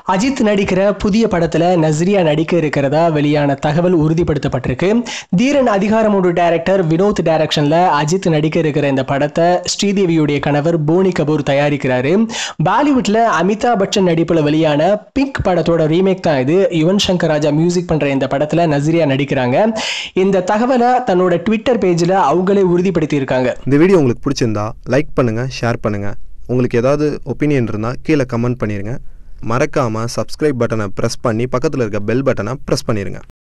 அஜித் நடிக்கிற புதிய படத்துல நஸ்ரியா நடிக்க இருக்கிறதா வெளியான தகவல் உறுதிப்படுத்தப்பட்டிருக்கு தீரன் அதிகாரமோடு டைரக்டர் வினோத் டைரக்ஷன்ல அஜித் நடிக்க இருக்கிற இந்த படத்தை ஸ்ரீதேவியுடைய கணவர் போனி கபூர் தயாரிக்கிறாரு பாலிவுட்ல அமிதாப் பச்சன் நடிப்புல வெளியான பிங்க் படத்தோட ரீமேக் தான் இது யுவன் சங்கர் ராஜா மியூசிக் பண்ற இந்த படத்துல நஸ்ரியா நடிக்கிறாங்க இந்த தகவலை தன்னோட ட்விட்டர் பேஜ்ல அவங்களே உறுதிப்படுத்தி இருக்காங்க இந்த வீடியோ உங்களுக்கு பிடிச்சிருந்தா லைக் பண்ணுங்கள் ஷேர் பண்ணுங்கள் உங்களுக்கு ஏதாவது ஒப்பீனியன் இருந்தால் கீழே கமெண்ட் பண்ணிடுங்க மறக்காமல் சப்ஸ்கிரைப் பட்டனை ப்ரெஸ் பண்ணி பக்கத்தில் இருக்க பெல் பட்டனை ப்ரெஸ் பண்ணிடுங்க